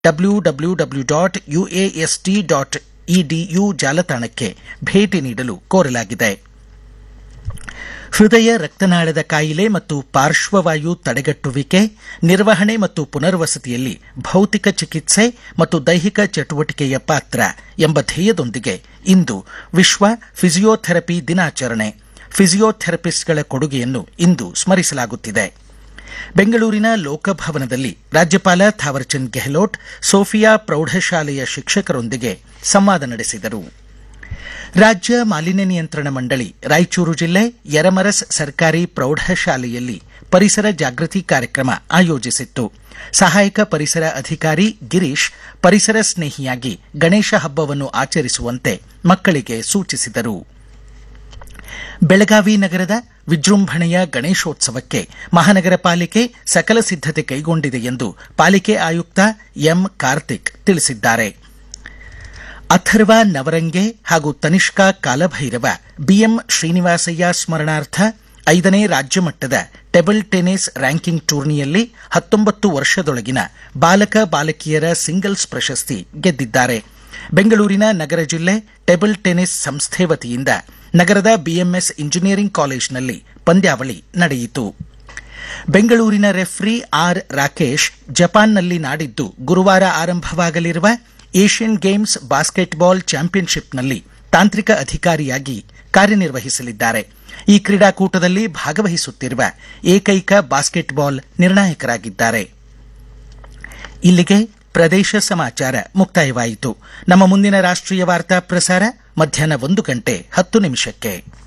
W W W dot UAST dot EDU ಜಾಲತಾಣಕ್ಕೆ ಭೇಟಿ ನೀಡಲು ಕೋರಲಾಗಿದೆ ಹೃದಯ ರಕ್ತನಾಳದ ಕಾಯಿಲೆ ಮತ್ತು ಪಾರ್ಶ್ವವಾಯು ತಡೆಗಟ್ಟುವಿಕೆ ನಿರ್ವಹಣೆ ಮತ್ತು ಪುನರ್ವಸತಿಯಲ್ಲಿ ಭೌತಿಕ ಚಿಕಿತ್ಸೆ ಮತ್ತು ದೈಹಿಕ ಚಟುವಟಿಕೆಯ ಪಾತ್ರ ಎಂಬ ಧ್ಯೇಯದೊಂದಿಗೆ ಇಂದು ವಿಶ್ವ ಫಿಸಿಯೋಥೆರಪಿ ದಿನಾಚರಣೆ ಫಿಸಿಯೋಥೆರಪಿಸ್ಟ್ಗಳ ಕೊಡುಗೆಯನ್ನು ಇಂದು ಸ್ಮರಿಸಲಾಗುತ್ತಿದೆ ಬೆಂಗಳೂರಿನ ಲೋಕಭವನದಲ್ಲಿ ರಾಜ್ಯಪಾಲ ಥಾವರ್ಚಂದ್ ಗೆಹ್ಲೋಟ್ ಸೋಫಿಯಾ ಪ್ರೌಢಶಾಲೆಯ ಶಿಕ್ಷಕರೊಂದಿಗೆ ಸಂವಾದ ನಡೆಸಿದರು ರಾಜ್ಯ ಮಾಲಿನ್ಯ ನಿಯಂತ್ರಣ ಮಂಡಳಿ ರಾಯಚೂರು ಜಿಲ್ಲೆ ಯರಮರಸ್ ಸರ್ಕಾರಿ ಪ್ರೌಢಶಾಲೆಯಲ್ಲಿ ಪರಿಸರ ಜಾಗೃತಿ ಕಾರ್ಯಕ್ರಮ ಆಯೋಜಿಸಿತ್ತು ಸಹಾಯಕ ಪರಿಸರ ಅಧಿಕಾರಿ ಗಿರೀಶ್ ಪರಿಸರ ಸ್ನೇಹಿಯಾಗಿ ಗಣೇಶ ಹಬ್ಬವನ್ನು ಆಚರಿಸುವಂತೆ ಮಕ್ಕಳಿಗೆ ಸೂಚಿಸಿದರು ಬೆಳಗಾವಿ ನಗರದ ವಿಜೃಂಭಣೆಯ ಗಣೇಶೋತ್ಸವಕ್ಕೆ ಮಹಾನಗರ ಪಾಲಿಕೆ ಸಕಲ ಸಿದ್ಧತೆ ಕೈಗೊಂಡಿದೆ ಎಂದು ಪಾಲಿಕೆ ಆಯುಕ್ತ ಎಂ ಕಾರ್ತಿಕ್ ತಿಳಿಸಿದ್ದಾರೆ ಅಥರ್ವ ನವರಂಗೆ ಹಾಗೂ ತನಿಷ್ಕಾ ಕಾಲಭೈರವ ಬಿಎಂ ಶ್ರೀನಿವಾಸಯ್ಯ ಸ್ಮರಣಾರ್ಥ ಐದನೇ ರಾಜ್ಯ ಮಟ್ಟದ ಟೇಬಲ್ ಟೆನಿಸ್ ರ್ಯಾಂಕಿಂಗ್ ಟೂರ್ನಿಯಲ್ಲಿ ಹತ್ತೊಂಬತ್ತು ವರ್ಷದೊಳಗಿನ ಬಾಲಕ ಬಾಲಕಿಯರ ಸಿಂಗಲ್ಸ್ ಪ್ರಶಸ್ತಿ ಗೆದ್ದಿದ್ದಾರೆ ಬೆಂಗಳೂರಿನ ನಗರ ಜಿಲ್ಲೆ ಟೇಬಲ್ ಟೆನಿಸ್ ಸಂಸ್ಥೆ ವತಿಯಿಂದ ನಗರದ ಬಿಎಂಎಸ್ ಇಂಜಿನಿಯರಿಂಗ್ ಕಾಲೇಜಿನಲ್ಲಿ ಪಂದ್ಯಾವಳಿ ನಡೆಯಿತು ಬೆಂಗಳೂರಿನ ರೆಫ್ರಿ ಆರ್ ರಾಕೇಶ್ ಜಪಾನ್ನಲ್ಲಿ ನಾಡಿದ್ದು ಗುರುವಾರ ಆರಂಭವಾಗಲಿರುವ ಏಷ್ಯನ್ ಗೇಮ್ಸ್ ಬಾಸ್ಕೆಟ್ಬಾಲ್ ಚಾಂಪಿಯನ್ಶಿಪ್ನಲ್ಲಿ ತಾಂತ್ರಿಕ ಅಧಿಕಾರಿಯಾಗಿ ಕಾರ್ಯನಿರ್ವಹಿಸಲಿದ್ದಾರೆ ಈ ಕ್ರೀಡಾಕೂಟದಲ್ಲಿ ಭಾಗವಹಿಸುತ್ತಿರುವ ಏಕೈಕ ಬಾಸ್ಕೆಟ್ಬಾಲ್ ನಿರ್ಣಾಯಕರಾಗಿದ್ದಾರೆ ಇಲ್ಲಿಗೆ ಪ್ರದೇಶ ಸಮಾಚಾರ ಮುಕ್ತಾಯವಾಯಿತು ನಮ್ಮ ಮುಂದಿನ ರಾಷ್ಟ್ರೀಯ ವಾರ್ತಾ ಪ್ರಸಾರ ಮಧ್ಯಾಹ್ನ ಒಂದು ಗಂಟೆ ಹತ್ತು ನಿಮಿಷಕ್ಕೆ